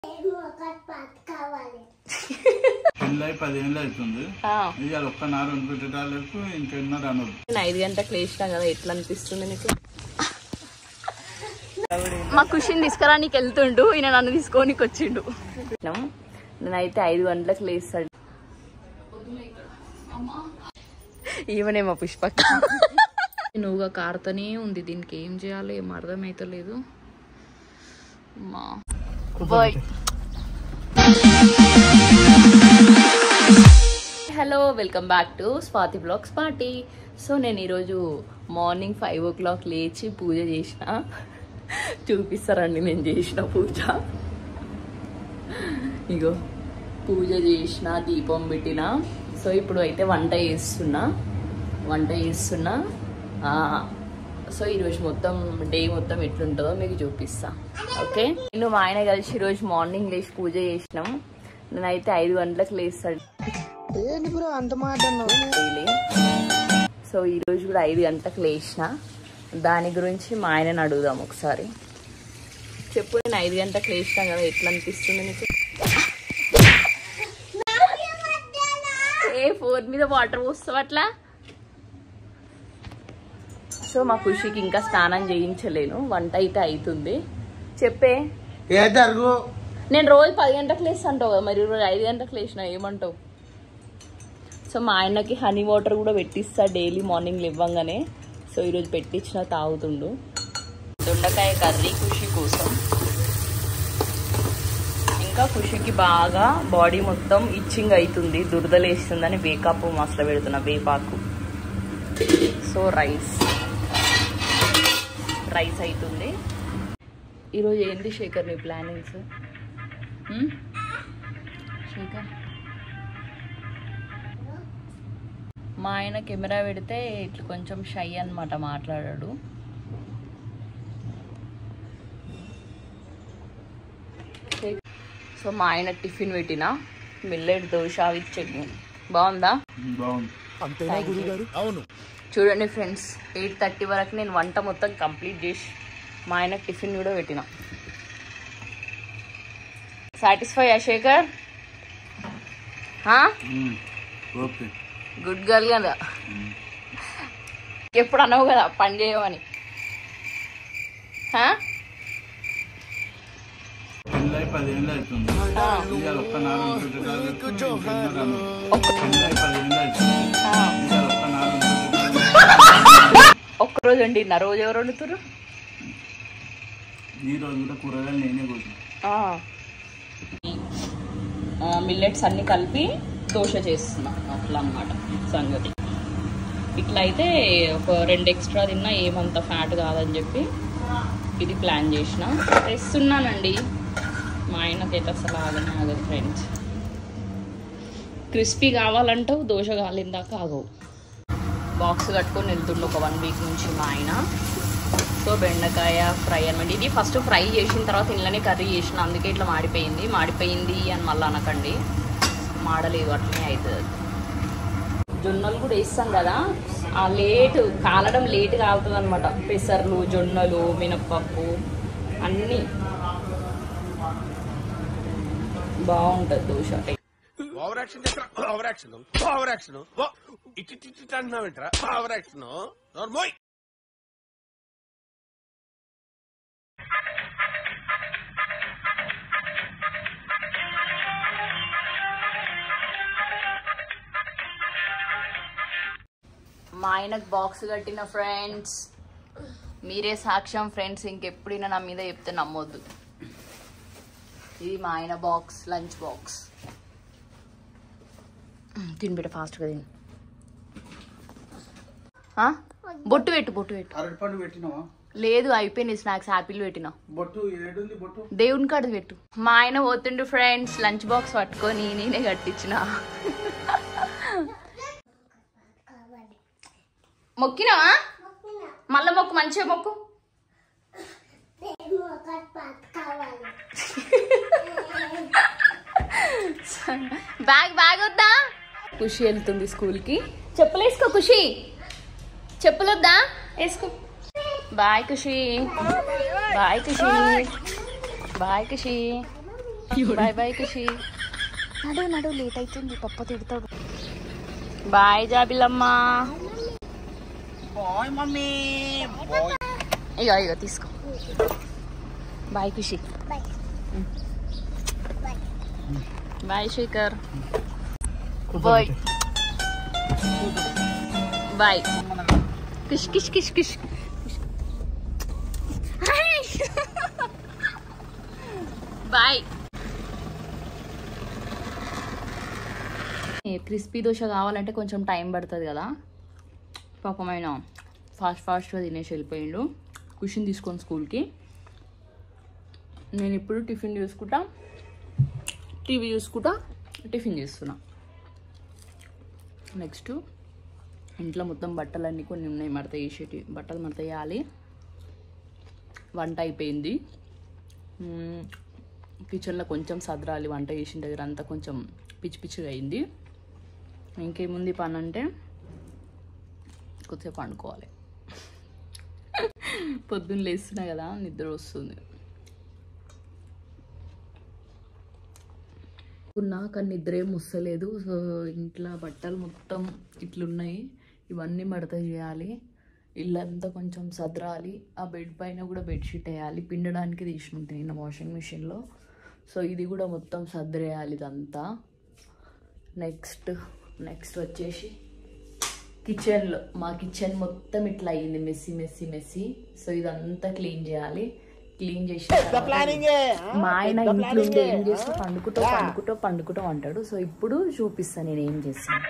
పెళ్ళై పదిహేనులు అవుతుంది ఇవాళ ఒక్క నారు పెట్టేటాలకు ఇంకెన్నో రానుడు నేను ఐదు గంటలకు లేచినా కదా ఎట్లా అనిపిస్తుంది నీకు మా ఖుషిని తీసుకురా నీకు వెళ్తుండు ఈయన నన్ను తీసుకోనికి వచ్చిండు నేనైతే ఐదు గంటలకు లేస్తాడు ఈవనే మా పుష్ప నువ్వుగా కారుతూనే ఉంది దీనికి ఏం చేయాలో ఏం అర్థమైతలేదు మా బాయ్ hello welcome back to Swathi blogs party so నేను ఈరోజు మార్నింగ్ ఫైవ్ ఓ క్లాక్ లేచి పూజ చేసిన చూపిస్తారండి నేను చేసిన పూజ ఇగో పూజ చేసిన దీపం పెట్టిన సో ఇప్పుడు అయితే వంట చేస్తున్నా వంట చేస్తున్నా ఆ, సో ఈరోజు మొత్తం డే మొత్తం ఎట్లుంటుందో మీకు చూపిస్తా ఓకే నేను మా ఆయన కలిసి ఈరోజు మార్నింగ్ లేచి పూజ చేసినాం నేనైతే ఐదు గంటలకు లేస్తాడు డైలీ సో ఈరోజు కూడా ఐదు గంటలకు లేచిన దాని గురించి మా ఆయనని అడుగుదాం ఒకసారి చెప్పు నేను ఐదు గంటలకు లేచినా కదా ఎట్లా అనిపిస్తుంది నీకు ఏ ఫోన్ మీద వాటర్ పోస్తావు అట్లా సో మా ఖుషికి ఇంకా స్నానం చేయించలేను వంట అయితే అవుతుంది చెప్పే ఏ జరుగు నేను రోజు పది గంటలకు లేస్తా అంటావు కదా మరి ఈరోజు ఐదు గంటలకు లేచిన ఏమంటావు సో మా ఆయనకి హనీ వాటర్ కూడా పెట్టిస్తా డైలీ మార్నింగ్ ఇవ్వంగానే సో ఈరోజు పెట్టించిన తాగుతుండు దొండకాయ కర్రీ ఖుషి కోసం ఇంకా ఖుషికి బాగా బాడీ మొత్తం ఇచ్చింగ్ అవుతుంది దురదలేస్తుందని వేకాపు మసలు పెడుతున్నా వేపాకు సో రైస్ రైస్ అవుతుంది ఈరోజు ఏంటి శేఖర్ నీ ప్లానింగ్స్ శేఖర్ మా ఆయన కెమెరా పెడితే ఇట్లా కొంచెం షై అన్నమాట మాట్లాడాడు సో మా ఆయన టిఫిన్ పెట్టిన మిల్లెట్ దోశ విత్ చట్నీ బాగుందా బాగుంది చూడండి ఫ్రెండ్స్ ఎయిట్ థర్టీ వరకు నేను వంట మొత్తం కంప్లీట్ చేసి మా ఆయన టిఫిన్ కూడా పెట్టిన satisfy Shekhar um, okay good girl కదా ఎప్పుడు అనవు కదా పని చేయమని హా? పెళ్ళై పదిహేనులు అవుతుంది ఇవాళ ఒక్క నారు పెట్టేటాలకు ఇంకెన్నో రానుడు పెళ్ళై పదిహేనులు అవుతుంది ఆ. ఇవాళ ఒక్క నారు పెట్టేటాలకు ఒక్క రోజు అండి నా రోజు ఎవరు వండుతురు ఈ రోజు కూడా కూరగాయలు నేనే కోసం మిల్లెట్స్ అన్ని కలిపి దోశ చేస్తున్నా అట్లా అన్నమాట సంగతి ఇట్లా అయితే ఒక రెండు ఎక్స్ట్రా తిన్నా ఏమంత ఫ్యాట్ కాదని చెప్పి ఇది ప్లాన్ చేసిన తెస్తున్నానండి మా ఆయనకైతే అసలు ఆగనే ఆగదు ఫ్రెండ్స్ క్రిస్పీ కావాలంటావు దోశ కాలిందాక ఆగవు బాక్స్ కట్టుకొని వెళ్తుండే ఒక వన్ వీక్ నుంచి మా ఆయన సో బెండకాయ ఫ్రై అనమాట ఇది ఫస్ట్ ఫ్రై చేసిన తర్వాత ఇంట్లోనే కర్రీ చేసిన అందుకే ఇట్లా మాడిపోయింది మాడిపోయింది అని మళ్ళీ అనకండి మాడలేదు అట్లనే అవుతుంది జొన్నలు కూడా వేస్తాం కదా ఆ లేట్ కాలడం లేట్ కాలుతుంది అనమాట పెసర్లు జొన్నలు మినప్పప్పు అన్నీ బాగుంటుంది దోశ ఓవర్ యాక్షన్ చేస్తా ఓవర్ యాక్షన్ ఓవర్ యాక్షన్ ఇటు ఇటు ఇటు అంటున్నావేంట్రా ఓవర్ యాక్షన్ నోర్మోయ్ మా ఆయనకు బాక్స్ కట్టిన ఫ్రెండ్స్ మీరే సాక్ష్యం ఫ్రెండ్స్ ఇంకెప్పుడైనా నా మీద చెప్తే నమ్మొద్దు ఇది మా ఆయన బాక్స్ లంచ్ బాక్స్ తినిపెట్ట ఫాస్ట్గా తిని ఆ? బొట్టు పెట్టు బొట్టు పెట్టు అరటిపండు పెట్టినావా లేదు అయిపోయింది స్నాక్స్ యాపిల్ పెట్టిన బొట్టు ఏడుంది బొట్టు దేవుని కాడ పెట్టు మా ఆయన పోతుండు ఫ్రెండ్స్ లంచ్ బాక్స్ పట్టుకొని నేనే కట్టించిన మొక్కినావా మళ్ళా మొక్కు మంచిగా మొక్కు బ్యాగ్ బ్యాగ్ వద్దా ఖుషి వెళ్తుంది స్కూల్కి చెప్పులు వేసుకో ఖుషి చెప్పులు వద్దా వేసుకో bye Khushi bye Khushi bye Khushi bye bye Khushi నడు నడు లేట్ అవుతుంది పప్ప తిడతాడు బాయ్ జాబిలమ్మ ఇగో ఇగో తీసుకో bye Khushi bye Shekhar bye bye కిష్ కిష్ కిష్ కిష్ బాయ్ క్రిస్పీ దోశ కావాలంటే కొంచెం టైం పడుతుంది కదా పాపమైన ఫాస్ట్ ఫాస్ట్గా తినేసి వెళ్ళిపోయిండు కుషన్ తీసుకొని స్కూల్కి నేను ఇప్పుడు టిఫిన్ చూసుకుంటా టీవీ చూసుకుంటా టిఫిన్ చేస్తున్నా నెక్స్ట్ ఇంట్లో మొత్తం బట్టలన్నీ కొన్ని ఉన్నాయి మడత వేసేటి బట్టలు మడత వేయాలి వంట అయిపోయింది మ్మ్. కిచెన్లో కొంచెం సదరాలి వంట చేసిన దగ్గర అంతా కొంచెం పిచ్చి పిచ్చిగా అయింది ఇంకేముంది పని అంటే కొద్దిసేపు పండుకోవాలి పొద్దున్న లేస్తున్నా కదా నిద్ర వస్తుంది ఉన్నా కానీ నిద్ర ఏం వస్తలేదు సో ఇంట్లో బట్టలు మొత్తం ఇట్లున్నాయి ఇవన్నీ మడత చేయాలి ఇల్లంతా కొంచెం సదరాలి ఆ బెడ్ పైన కూడా బెడ్షీట్ వేయాలి పిండడానికి తీసుకుంటే నిన్న వాషింగ్ మిషన్లో సో ఇది కూడా మొత్తం సదరేయాలి ఇదంతా నెక్స్ట్ నెక్స్ట్ వచ్చేసి కిచెన్లో మా కిచెన్ మొత్తం ఇట్లా అయ్యింది మెస్సీ మెస్సీ మెస్సీ సో ఇదంతా క్లీన్ చేయాలి క్లీన్ చేసి మా ఆయన ఇంట్లో ఉండి ఏం చేస్తూ పండుకుంటూ పండుకుంటూ పండుకుంటూ అంటాడు సో ఇప్పుడు చూపిస్తాను నేను ఏం చేస్తాను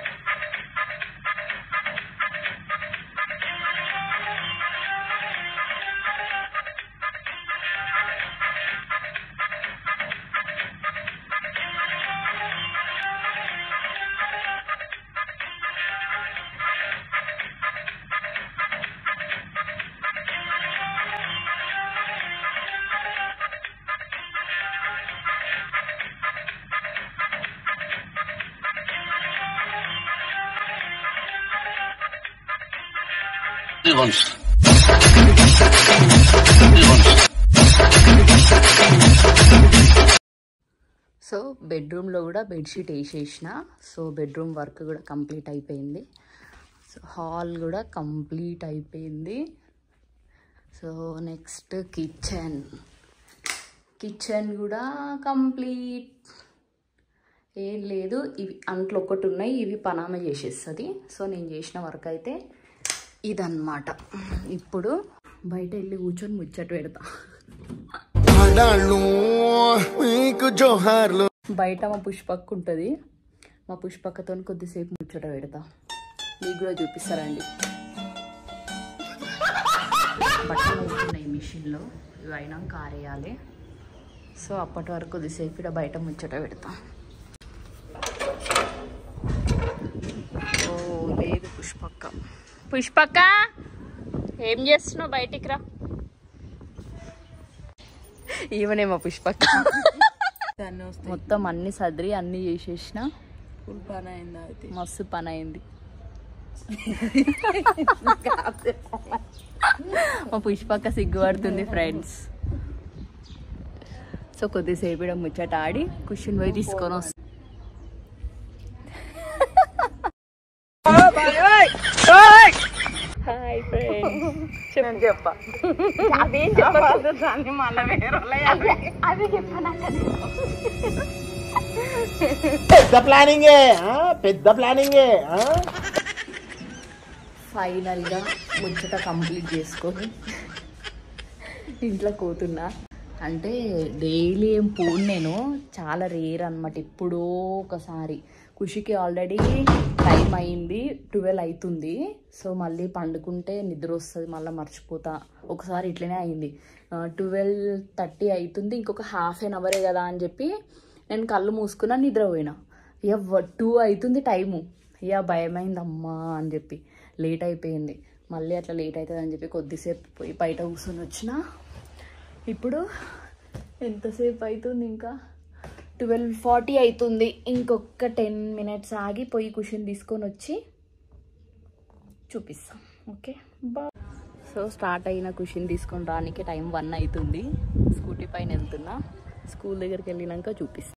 సో బెడ్రూమ్లో కూడా బెడ్షీట్ వేసేసిన సో బెడ్రూమ్ వర్క్ కూడా కంప్లీట్ అయిపోయింది సో హాల్ కూడా కంప్లీట్ అయిపోయింది సో నెక్స్ట్ కిచెన్ కిచెన్ కూడా కంప్లీట్ ఏం లేదు ఇవి అంట్లో ఒకటి ఉన్నాయి ఇవి పనామ చేసేస్తుంది సో నేను చేసిన వర్క్ అయితే ఇదన్నమాట ఇప్పుడు బయట వెళ్ళి కూర్చొని ముచ్చట పెడతా ఆడాళ్ళు మీకు జోహార్లు బయట మా పుష్పక్క ఉంటుంది మా పుష్పక్కతో కొద్దిసేపు ముచ్చట పెడతా మీకు కూడా చూపిస్తారండి బట్టలు అవుతున్నాయి మిషన్లో ఇవి అయినాక ఆరేయాలి సో అప్పటి వరకు కొద్దిసేపు ఇక్కడ బయట ముచ్చట పెడతా ఓ లేదు పుష్పక్క పుష్పక్క ఏం చేస్తున్నావు బయటికి రా ఈవనే మా పుష్పక్క మొత్తం అన్ని సదిరి అన్ని చేసేసిన మస్తు పని అయింది మా పుష్పక్క సిగ్గుపడుతుంది ఫ్రెండ్స్ సో కొద్దిసేపు ఈడ ముచ్చట ఆడి కుషన్ పోయి తీసుకొని వస్తా హాయ్ ఫ్రెండ్స్ చెప్పు చెప్పా అదేం చెప్పదు దాన్ని మళ్ళీ వేరే అదే చెప్పాను పెద్ద ప్లానింగే ఆ? పెద్ద ప్లానింగే ఆ? ఫైనల్గా ముచ్చట కంప్లీట్ చేసుకొని ఇంట్లో పోతున్నా అంటే డైలీ ఏం పోను నేను చాలా రేర్ అనమాట ఎప్పుడో ఒకసారి ఖుషికి ఆల్రెడీ టైం అయింది ట్వెల్వ్ అవుతుంది సో మళ్ళీ పండుకుంటే నిద్ర వస్తుంది మళ్ళీ మర్చిపోతా ఒకసారి ఇట్లనే అయింది ట్వెల్వ్ థర్టీ అవుతుంది ఇంకొక హాఫ్ అన్ అవరే కదా అని చెప్పి నేను కళ్ళు మూసుకున్నా నిద్రపోయినా ఇక టూ అవుతుంది టైము ఇక భయమైంది అమ్మా అని చెప్పి లేట్ అయిపోయింది మళ్ళీ అట్లా లేట్ అవుతుంది అని చెప్పి కొద్దిసేపు పోయి బయట కూర్చొని వచ్చిన ఇప్పుడు ఎంతసేపు అవుతుంది ఇంకా ట్వెల్వ్ ఫార్టీ అవుతుంది ఇంకొక టెన్ మినిట్స్ ఆగి పోయి కుషన్ తీసుకొని వచ్చి చూపిస్తాం ఓకే బా సో స్టార్ట్ అయిన కుషన్ తీసుకొని రానికి టైం వన్ అవుతుంది స్కూటీ పైన వెళ్తున్నా స్కూల్ దగ్గరికి వెళ్ళినాక చూపిస్తాను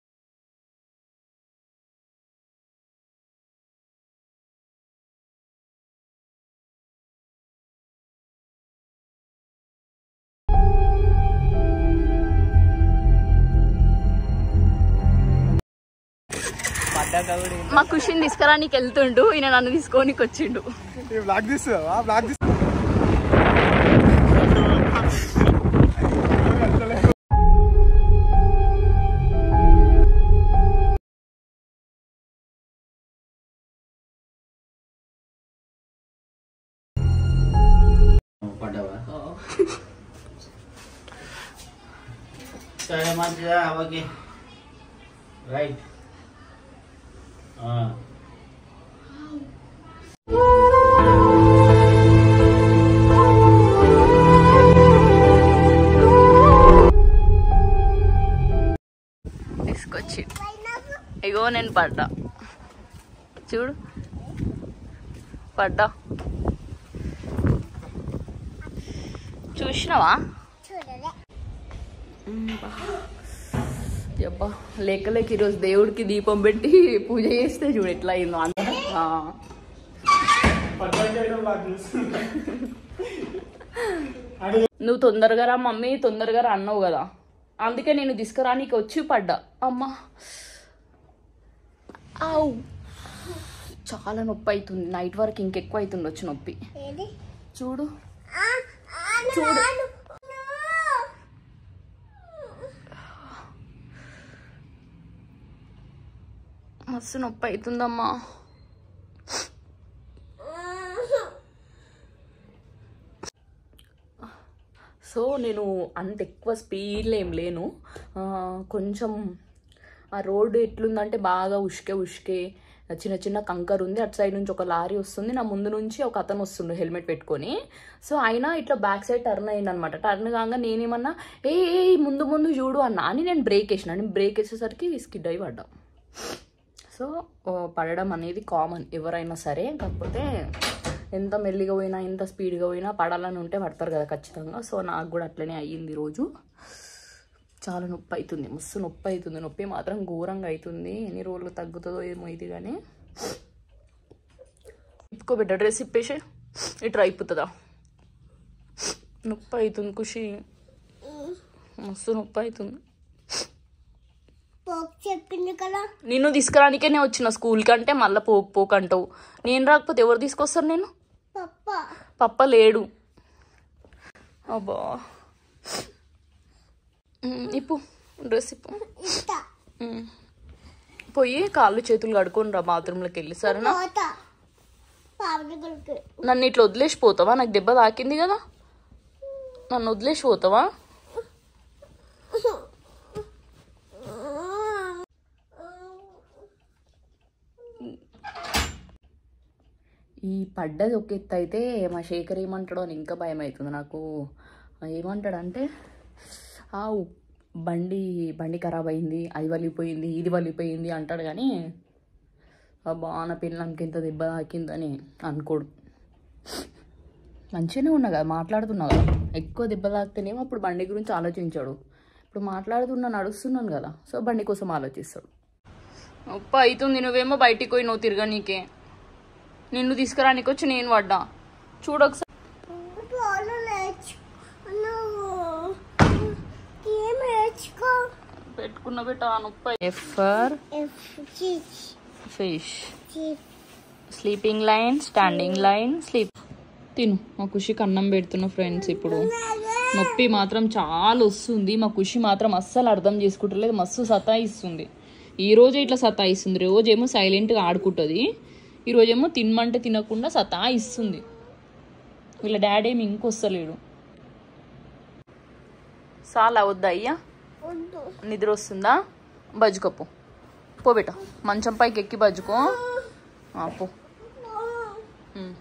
మా ఖుషిని తీసుకురానికి వెళ్తుండు ఈయన నన్ను తీసుకోనికి వచ్చిండు బ్లాక్ తీస్తావా బ్లాక్ తీస్తా పడ్డావా సరే మంచిదా ఓకే రైట్ తీసుకొచ్చి ఇగో నేను పడ్డా చూడు పడ్డా చూసినావా అబ్బా లేక లేక ఈరోజు దేవుడికి దీపం పెట్టి పూజ చేస్తే చూడు ఎట్లా అయిందో అందరూ ఆ. నువ్వు తొందరగా రా మమ్మీ తొందరగా రా అన్నావు కదా అందుకే నేను తీసుకురానికి వచ్చి పడ్డా అమ్మా ఆవు చాలా నొప్పి అవుతుంది నైట్ వరకు ఇంకెక్కువ అవుతుంది వచ్చి నొప్పి చూడు చూడు మస్తు నొప్పి అవుతుందమ్మా సో నేను అంత ఎక్కువ స్పీడ్లో ఏం లేను ఆ, కొంచెం ఆ రోడ్డు ఎట్లుందంటే బాగా ఉష్కే ఉష్కే చిన్న చిన్న కంకర్ ఉంది అటు సైడ్ నుంచి ఒక లారీ వస్తుంది నా ముందు నుంచి ఒక అతను వస్తుండు హెల్మెట్ పెట్టుకొని సో అయినా ఇట్లా బ్యాక్ సైడ్ టర్న్ అయింది అనమాట టర్న్ కాగా నేనేమన్నా ఏ ఏ ముందు ముందు చూడు అన్నా అని నేను బ్రేక్ వేసిన నేను బ్రేక్ వేసేసరికి స్కిడ్ అయి పడ్డా సో ఓ, పడడం అనేది కామన్ ఎవరైనా సరే కాకపోతే ఎంత మెల్లిగా పోయినా ఎంత స్పీడ్గా పోయినా పడాలని ఉంటే పడతారు కదా ఖచ్చితంగా సో నాకు కూడా అట్లనే అయ్యింది ఈరోజు చాలా నొప్పి అవుతుంది మస్తు నొప్పి అవుతుంది నొప్పి మాత్రం ఘోరంగా అవుతుంది ఎన్ని రోజులు తగ్గుతుందో ఏమో ఇది కానీ ఇప్పుకోబెట్ట డ్రెస్ ఇప్పేసి ఇట్లా అయిపోతుందా నొప్పి అవుతుంది ఖుషి మస్తు నొప్పి అవుతుంది చెప్పింది కదా నిన్ను తీసుకురానికే నేను వచ్చిన స్కూల్కి అంటే మళ్ళీ పో పోకంటావు నేను రాకపోతే ఎవరు తీసుకొస్తారు నేను పప్ప పప్ప లేడు అబ్బా ఉమ్, ఇప్పు డ్రెస్ ఇప్పు ఇష్ట ఉమ్. పోయి కాళ్ళు చేతులు కడుకొని రా బాత్రూంలోకి వెళ్ళి సరేనా పోత పాపడికి నన్ను ఇట్లా వదిలేసి పోతావా నాకు దెబ్బ తాకింది కదా నన్ను వదిలేసి పోతావా ఈ పడ్డది ఒక ఎత్తు అయితే మా శేఖర్ ఏమంటాడో అని ఇంకా భయం అవుతుంది నాకు ఏమంటాడంటే ఆ ఉ- బండి బండి ఖరాబ్ అయింది అది వలిపోయింది ఇది వలిపోయింది అంటాడు కానీ అబ్బా నా పిల్లలకి ఇంత దెబ్బ తాకిందని అనుకోడు మంచిగానే ఉన్నా కదా మాట్లాడుతున్నా కదా ఎక్కువ దెబ్బ తాకితేనేమో అప్పుడు బండి గురించి ఆలోచించాడు ఇప్పుడు మాట్లాడుతున్నా నడుస్తున్నాను కదా సో బండి కోసం ఆలోచిస్తాడు ఉప్ప అవుతుంది నువ్వేమో బయటికి పోయి నువ్వు తిరగనీకే నిన్ను తీసుకురానికి వచ్చి నేను పడ్డా చూడొకసారి పోలు నేర్చు నువ్వు ఏం నేర్చుకో పెట్టుకున్న పెట్ట నొప్పి ఎఫర్ చీచ్ ఫిష్ చీచ్ sleeping line standing line sleep తిను మా ఖుషికి అన్నం పెడుతున్న ఫ్రెండ్స్ ఇప్పుడు నొప్పి మాత్రం చాలా వస్తుంది మా ఖుషి మాత్రం అస్సలు అర్థం చేసుకుంటలేదు మస్తు సతాయిస్తుంది ఈ రోజే ఇట్లా సతాయిస్తుంది రోజేమో సైలెంట్గా ఆడుకుంటుంది ఈ రోజేమో తినమంటే తినకుండా సతాయిస్తుంది వీళ్ళ డాడీ ఏమి ఇంకొస్తలేడు చాలా వద్దా అయ్యా వద్దు నిద్ర వస్తుందా బజ్జుకోపో పో బేట మంచం పైకి ఎక్కి బజ్జుకో ఆ, పో ఉమ్.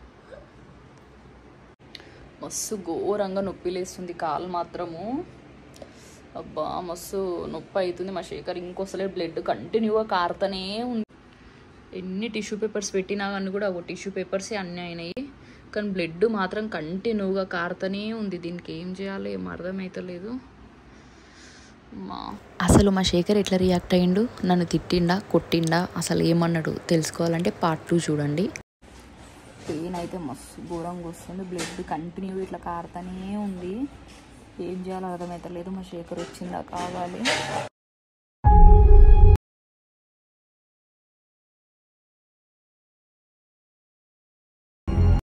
మస్తు ఘోరంగా నొప్పి లేస్తుంది కాలు మాత్రము అబ్బా మస్తు నొప్పి అవుతుంది మా శేఖర్ ఇంకోసలే బ్లడ్ కంటిన్యూగా కారుతూనే ఉంది ఎన్ని టిష్యూ పేపర్స్ పెట్టినా కానీ కూడా ఒక టిష్యూ పేపర్సే అన్నీ అయినాయి కానీ బ్లడ్ మాత్రం కంటిన్యూగా కారుతూనే ఉంది దీనికి ఏం చేయాలో ఏం అర్థమవుతలేదు అసలు మా శేఖర్ ఎట్లా రియాక్ట్ అయ్యిండు నన్ను తిట్టిండా కొట్టిండా అసలు ఏమన్నాడు తెలుసుకోవాలంటే పార్ట్ టూ చూడండి పెయిన్ అయితే మస్తు ఘోరంగా వస్తుంది బ్లడ్ కంటిన్యూ ఇట్లా కారుతూనే ఉంది ఏం చేయాలో అర్థమవుతలేదు మా శేఖర్ వచ్చిందా కావాలి